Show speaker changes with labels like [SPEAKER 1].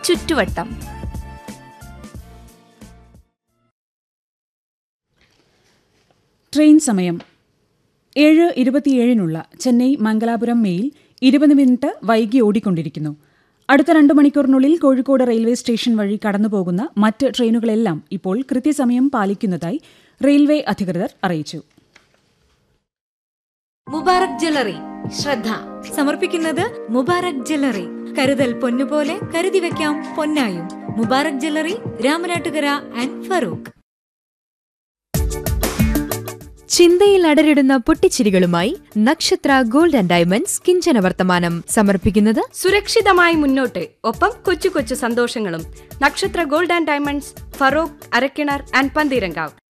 [SPEAKER 1] ചുറ്റുവട്ടം
[SPEAKER 2] ട്രെയിൻ സമയം ഏഴ് ഇരുപത്തിയേഴിനുള്ള ചെന്നൈ മംഗലാപുരം മെയിൽ ഇരുപത് മിനിറ്റ് വൈകി ഓടിക്കൊണ്ടിരിക്കുന്നു അടുത്ത രണ്ട് മണിക്കൂറിനുള്ളിൽ കോഴിക്കോട് റെയിൽവേ സ്റ്റേഷൻ വഴി കടന്നുപോകുന്ന മറ്റ് ട്രെയിനുകളെല്ലാം ഇപ്പോൾ കൃത്യസമയം പാലിക്കുന്നതായി റെയിൽവേ അധികൃതർ അറിയിച്ചു
[SPEAKER 3] മുബാറക് ജ്വല്ലറി ശ്രദ്ധ സമർപ്പിക്കുന്നത് മുബാറക് ജ്വല്ലറി കരുതൽ പൊന്നുപോലെ കരുതി വെക്കാം പൊന്നായും മുബാറക് ജ്വല്ലറി രാമനാട്ടുകര ആൻഡ് ഫറൂഖ്
[SPEAKER 4] ചിന്തയിൽ അടരിടുന്ന പൊട്ടിച്ചിരികളുമായി നക്ഷത്ര ഗോൾഡ് ആൻഡ് ഡയമണ്ട്സ് കിഞ്ചന വർത്തമാനം സമർപ്പിക്കുന്നത്
[SPEAKER 5] സുരക്ഷിതമായി മുന്നോട്ട് ഒപ്പം കൊച്ചു കൊച്ചു സന്തോഷങ്ങളും Nakshatra gold and diamonds Feroke Arakkinar and Pantheerankavu